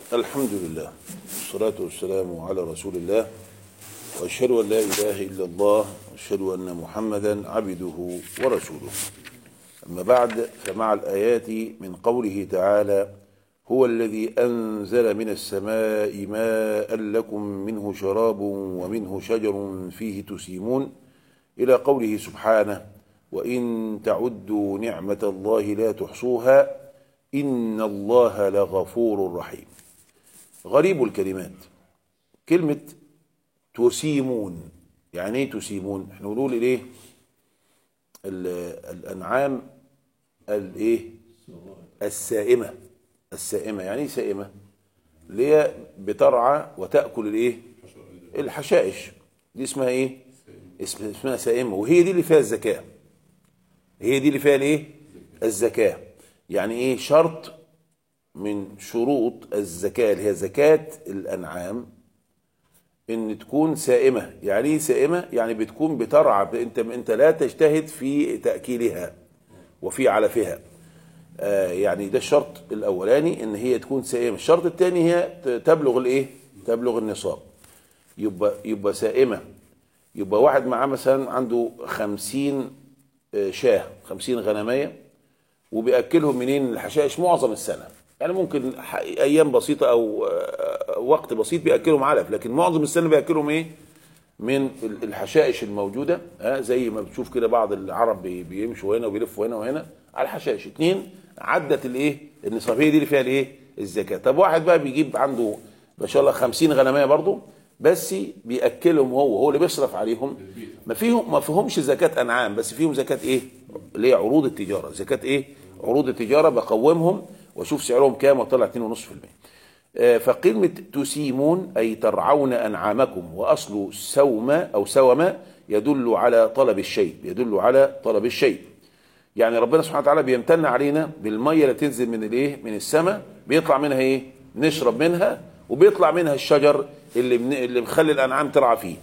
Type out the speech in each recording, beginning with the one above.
الحمد لله والصلاة والسلام على رسول الله وأشهد أن لا إله إلا الله وأشهد أن محمدا عبده ورسوله أما بعد فمع الآيات من قوله تعالى هو الذي أنزل من السماء ماء لكم منه شراب ومنه شجر فيه تسيمون إلى قوله سبحانه وإن تعدوا نعمة الله لا تحصوها إن الله لغفور رحيم غريب الكلمات كلمة تسيمون يعني ايه تسيمون احنا بنقول الايه ال- الانعام الايه السائمة السائمة يعني ايه سائمة اللي هي بترعى وتأكل الايه الحشائش دي اسمها ايه اسم- اسمها سائمة وهي دي اللي فيها الزكاة هي دي اللي فيها الايه الزكاة يعني ايه شرط من شروط الزكاة اللي هي زكاة الأنعام إن تكون سائمة يعني إيه سائمة؟ يعني بتكون بترعى أنت أنت لا تجتهد في تأكيلها وفي علفها آه يعني ده الشرط الأولاني إن هي تكون سائمة الشرط الثاني هي ت- تبلغ الإيه؟ تبلغ النصاب يبقى يبقى سائمة يبقى واحد معاه مثلا عنده خمسين آه، شاه خمسين غنمية وبياكلهم منين الحشائش معظم السنه يعني ممكن ح- ايام بسيطه او آه، وقت بسيط بياكلهم علف لكن معظم السنه بياكلهم ايه من ال- الحشائش الموجوده ها زي ما بتشوف كده بعض العرب بي- بيمشوا هنا وبيلفوا هنا وهنا على الحشائش اتنين عدت الايه النصاب هي دي اللي فيها الايه الزكاه طب واحد بقى بيجيب عنده ما شاء الله 50 غنميه برضه بس بياكلهم هو هو اللي بيصرف عليهم ما فيهم ما فيهمش زكاه انعام بس فيهم زكاه ايه اللي هي عروض التجاره زكاه ايه عروض التجاره بقومهم واشوف سعرهم كام وطلع 2.5% آه، فكلمة تسيمون أي ترعون أنعامكم وأصل سوم أو سوم يدل على طلب الشيء يدل على طلب الشيء يعني ربنا سبحانه وتعالى بيمتن علينا بالمية اللي تنزل من الايه من السماء بيطلع منها ايه نشرب منها وبيطلع منها الشجر اللي من اللي مخلي الانعام ترعى فيه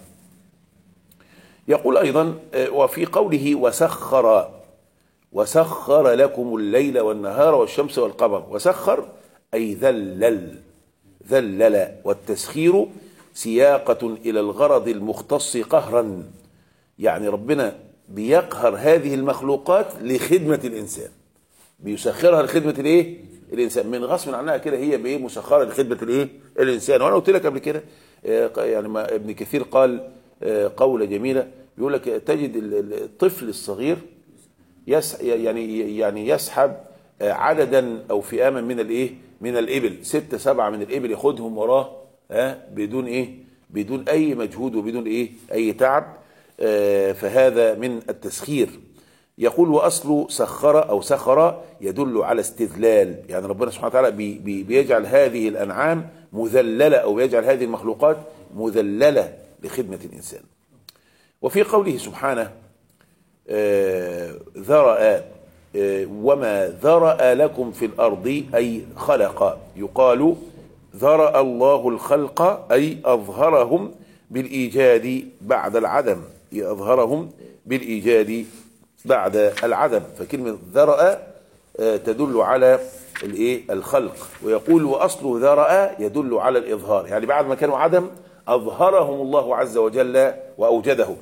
يقول ايضا آه، وفي قوله وسخر وسخر لكم الليل والنهار والشمس والقمر وسخر أي ذلل ذلل والتسخير سياقة إلى الغرض المختص قهرا يعني ربنا بيقهر هذه المخلوقات لخدمة الإنسان بيسخرها لخدمة الايه الانسان من غصب عنها كده هي بايه مسخره لخدمه الايه الانسان وانا قلت لك قبل كده آه، يعني ما ابن كثير قال آه، قولة جميلة بيقول لك تجد ال- ال- الطفل الصغير يس يعني يعني يسحب آه، عددا او فئاما من الايه من الابل ستة سبعة من الابل ياخدهم وراه ها بدون ايه بدون اي مجهود وبدون ايه اي تعب آه، فهذا من التسخير يقول واصل سخر او سخر يدل على استذلال يعني ربنا سبحانه وتعالى بي بي بيجعل هذه الانعام مذلله او يجعل هذه المخلوقات مذلله لخدمه الانسان وفي قوله سبحانه آه، ذرأ آه، وما ذرأ لكم في الأرض أي خلق يقال ذرأ الله الخلق أي أظهرهم بالإيجاد بعد العدم أظهرهم بالإيجاد بعد العدم فكلمة ذرأ آه، تدل على الايه الخلق ويقول واصل ذرأ يدل على الاظهار يعني بعد ما كانوا عدم اظهرهم الله عز وجل واوجدهم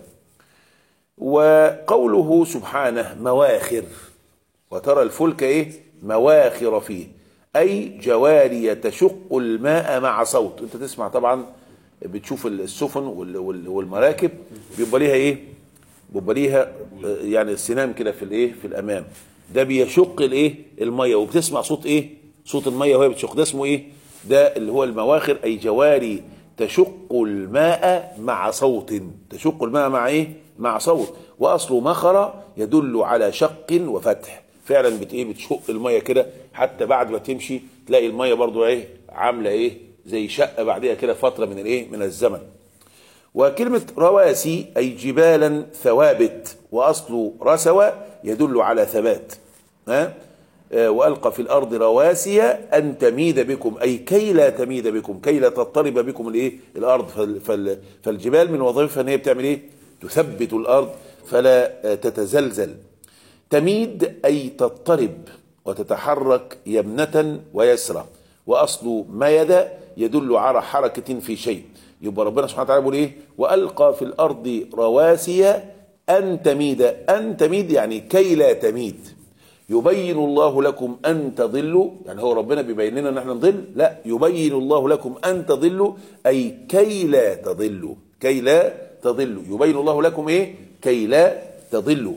وقوله سبحانه مواخر وترى الفلك ايه مواخر فيه اي جواري تشق الماء مع صوت انت تسمع طبعا بتشوف السفن وال- وال- والمراكب بيبقى ليها ايه بيبقى ليها آه، يعني السنام كده في الايه في الامام ده بيشق الايه الميه وبتسمع صوت ايه صوت الميه وهي بتشق ده اسمه ايه ده اللي هو المواخر اي جواري تشق الماء مع صوت تشق الماء مع ايه مع صوت واصل مخر يدل على شق وفتح فعلا بت ايه بتشق الميه كده حتى بعد ما تمشي تلاقي الميه برضو ايه عامله ايه زي شقه بعدها كده فتره من الايه من الزمن وكلمة رواسي أي جبالا ثوابت وأصل رسوى يدل على ثبات ها آه، وألقى في الأرض رواسي أن تميد بكم أي كي لا تميد بكم كي لا تضطرب بكم الإيه الأرض فال فال فالجبال من وظيفتها أن هي بتعمل إيه تثبت الأرض فلا آه، تتزلزل تميد أي تضطرب وتتحرك يمنة ويسرى واصل ميد يدل على حركه في شيء يبقى ربنا سبحانه وتعالى بيقول ايه والقى في الارض رواسي ان تميد ان تميد يعني كي لا تميد يبين الله لكم ان تضلوا يعني هو ربنا بيبين لنا ان احنا نضل لا يبين الله لكم ان تضلوا اي كي لا تضلوا كي لا تضلوا يبين الله لكم ايه كي لا تضلوا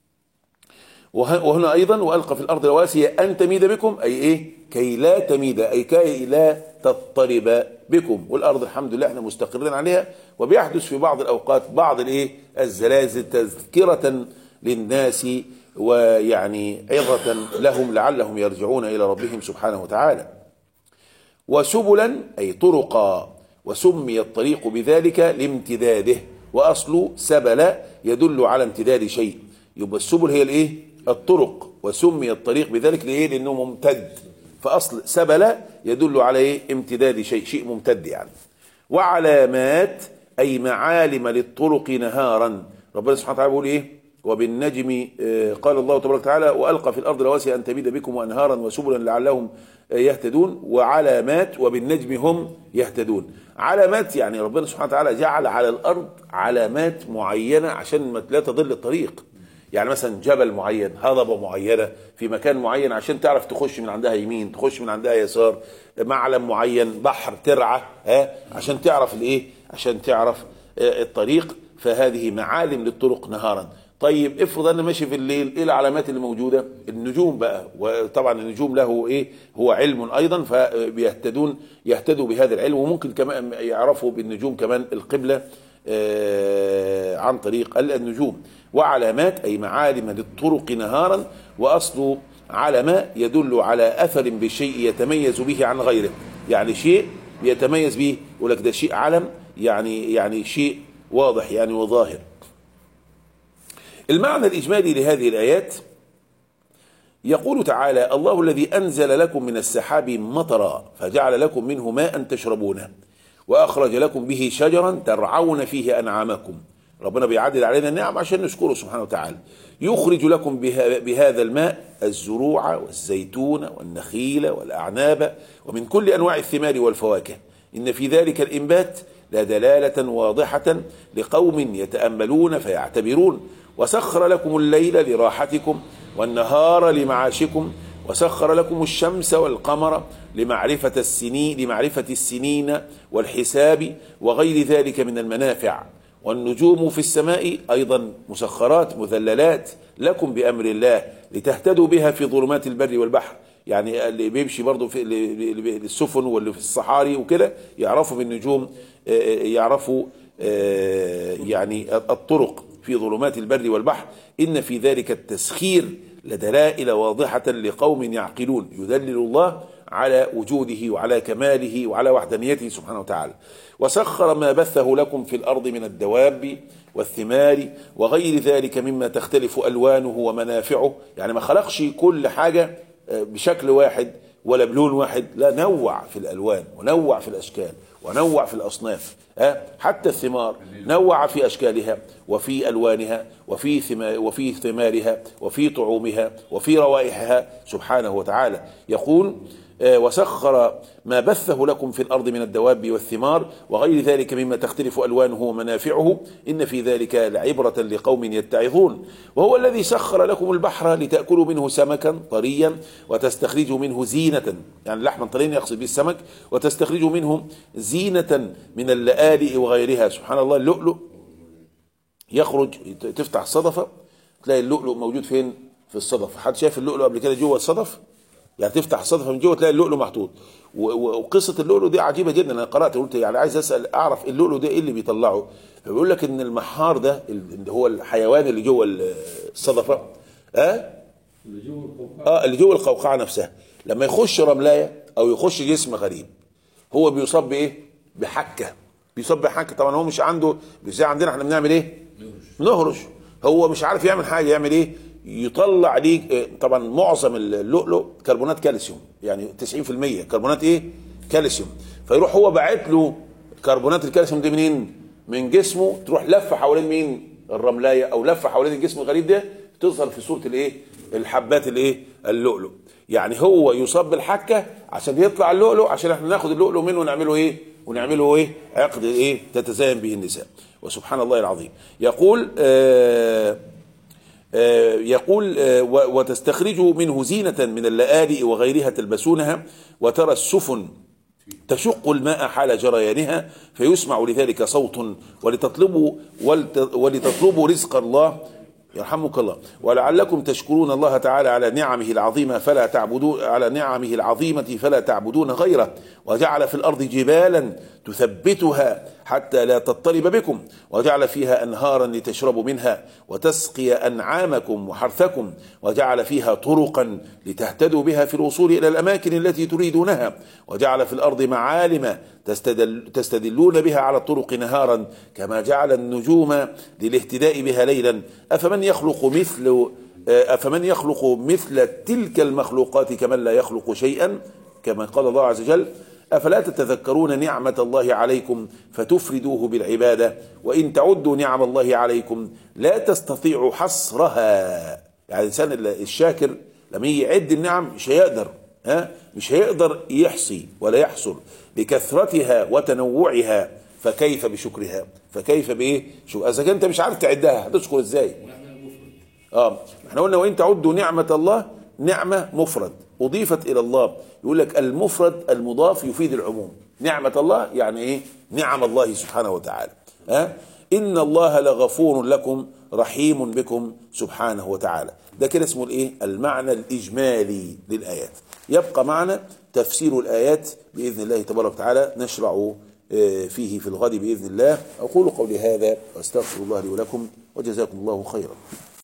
وه- وهنا ايضا والقى في الارض رواسي ان تميد بكم اي ايه كي لا تميد اي كي لا تضطرب بكم والارض الحمد لله احنا مستقرين عليها وبيحدث في بعض الاوقات بعض الايه الزلازل تذكره للناس ويعني عظه لهم لعلهم يرجعون الى ربهم سبحانه وتعالى وسبلا أي طرقا وسمي الطريق بذلك لامتداده وأصل سبل يدل على امتداد شيء يبقى السبل هي الايه الطرق وسمي الطريق بذلك ليه لأنه ممتد فأصل سبل يدل على ايه امتداد شيء شيء ممتد يعني وعلامات أي معالم للطرق نهارا ربنا سبحانه وتعالى بيقول ايه وبالنجم آه، قال الله تبارك وتعالى والقى في الارض رواسي ان تميد بكم وانهارا وسبلا لعلهم آه، يهتدون وعلامات وبالنجم هم يهتدون علامات يعني ربنا سبحانه وتعالى جعل على الارض علامات معينه عشان ما لا تضل الطريق يعني مثلا جبل معين هضبه معينه في مكان معين عشان تعرف تخش من عندها يمين تخش من عندها يسار معلم معين بحر ترعه ها عشان تعرف الايه عشان تعرف آه، الطريق فهذه معالم للطرق نهارا طيب افرض انا ماشي في الليل ايه العلامات اللي موجوده النجوم بقى وطبعا النجوم له ايه هو علم ايضا فبيهتدون يهتدوا بهذا العلم وممكن كمان يعرفوا بالنجوم كمان القبله آه، عن طريق النجوم وعلامات اي معالم للطرق نهارا واصل علم يدل على اثر بشيء يتميز به عن غيره يعني شيء يتميز به يقول لك ده شيء علم يعني يعني شيء واضح يعني وظاهر المعنى الإجمالي لهذه الآيات يقول تعالى الله الذي أنزل لكم من السحاب مطرا فجعل لكم منه ماء تشربونه وأخرج لكم به شجرا ترعون فيه أنعامكم ربنا بيعدل علينا النعم عشان نشكره سبحانه وتعالى يخرج لكم بها بهذا الماء الزروع والزيتون والنخيل والأعناب ومن كل أنواع الثمار والفواكه إن في ذلك الإنبات لدلالة واضحة لقوم يتأملون فيعتبرون وسخر لكم الليل لراحتكم والنهار لمعاشكم وسخر لكم الشمس والقمر لمعرفة السنين لمعرفة السنين والحساب وغير ذلك من المنافع والنجوم في السماء أيضا مسخرات مذللات لكم بأمر الله لتهتدوا بها في ظلمات البر والبحر يعني اللي بيمشي برضه في اللي- السفن واللي في الصحاري وكده يعرفوا بالنجوم آه، آه، يعرفوا آه، يعني الطرق في ظلمات البر والبحر إن في ذلك التسخير لدلائل واضحة لقوم يعقلون يدلل الله على وجوده وعلى كماله وعلى وحدانيته سبحانه وتعالى وسخر ما بثه لكم في الأرض من الدواب والثمار وغير ذلك مما تختلف ألوانه ومنافعه يعني ما خلقش كل حاجة آه، بشكل واحد ولا بلون واحد لا نوع في الألوان ونوع في الأشكال ونوع في الأصناف ها؟ حتى الثمار نوع في أشكالها وفي ألوانها وفي ثما وفي ثمارها وفي طعومها وفي روائحها سبحانه وتعالى يقول آه، وسخر ما بثه لكم في الأرض من الدواب والثمار وغير ذلك مما تختلف ألوانه ومنافعه إن في ذلك لعبرة لقوم يتعظون وهو الذي سخر لكم البحر لتأكلوا منه سمكا طريا وتستخرجوا منه زينة يعني لحما طريا يقصد به السمك وتستخرجوا منه زينة من اللآلئ وغيرها سبحان الله اللؤلؤ يخرج تفتح الصدفة تلاقي اللؤلؤ موجود فين في الصدف حد شايف اللؤلؤ قبل كده جوه الصدف يعني تفتح الصدفة من جوه تلاقي اللؤلؤ محطوط و- و- وقصة اللؤلؤ دي عجيبة جدا انا قرأت قلت يعني عايز اسأل اعرف اللؤلؤ ده ايه اللي بيطلعه فبيقول لك ان المحار ده اللي هو الحيوان اللي جوه الصدفة ها اه اللي جوه القوقعة نفسها لما يخش رملاية او يخش جسم غريب هو بيصاب بايه بحكة بيصاب بحكة طبعا هو مش عنده مش زي عندنا احنا بنعمل ايه نهرش هو مش عارف يعمل حاجة يعمل ايه يطلع ليك إيه، طبعا معظم اللؤلؤ كربونات كالسيوم يعني 90% كربونات ايه كالسيوم فيروح هو باعت له كربونات الكالسيوم دي منين من جسمه تروح لفه حوالين مين الرملايه او لفه حوالين الجسم الغريب ده تظهر في صوره الايه الحبات الايه اللؤلؤ يعني هو يصاب بالحكه عشان يطلع اللؤلؤ عشان احنا ناخد اللؤلؤ منه ونعمله ايه ونعمله ايه عقد ايه تتزين به النساء وسبحان الله العظيم يقول آه آه، يقول آه، و- وتستخرجوا منه زينة من اللآلئ وغيرها تلبسونها وترى السفن تشق الماء حال جريانها فيسمع لذلك صوت ولتطلبوا ولت- ولتطلبوا رزق الله يرحمك الله ولعلكم تشكرون الله تعالى على نعمه العظيمة فلا تعبدون على نعمه العظيمة فلا تعبدون غيره وجعل في الأرض جبالا تثبتها حتى لا تضطرب بكم وجعل فيها أنهارا لتشربوا منها وتسقي أنعامكم وحرثكم وجعل فيها طرقا لتهتدوا بها في الوصول إلى الأماكن التي تريدونها وجعل في الأرض معالم تستدل تستدلون بها على الطرق نهارا كما جعل النجوم للاهتداء بها ليلا أفمن يخلق مثل أفمن يخلق مثل تلك المخلوقات كمن لا يخلق شيئا كما قال الله عز وجل أفلا تتذكرون نعمة الله عليكم فتفردوه بالعبادة وإن تعدوا نعم الله عليكم لا تستطيعوا حصرها يعني الإنسان الشاكر لما يجي يعد النعم مش هيقدر ها مش هيقدر يحصي ولا يحصر لكثرتها وتنوعها فكيف بشكرها فكيف بايه شو اذا كنت مش عارف تعدها هتشكر ازاي اه احنا قلنا وان تعدوا نعمه الله نعمه مفرد اضيفت الى الله يقول لك المفرد المضاف يفيد العموم نعمه الله يعني ايه نعم الله سبحانه وتعالى ها آه؟ ان الله لغفور لكم رحيم بكم سبحانه وتعالى ده كده اسمه الايه المعنى الاجمالي للايات يبقى معنا تفسير الايات باذن الله تبارك وتعالى نشرع فيه في الغد باذن الله اقول قولي هذا واستغفر الله لي ولكم وجزاكم الله خيرا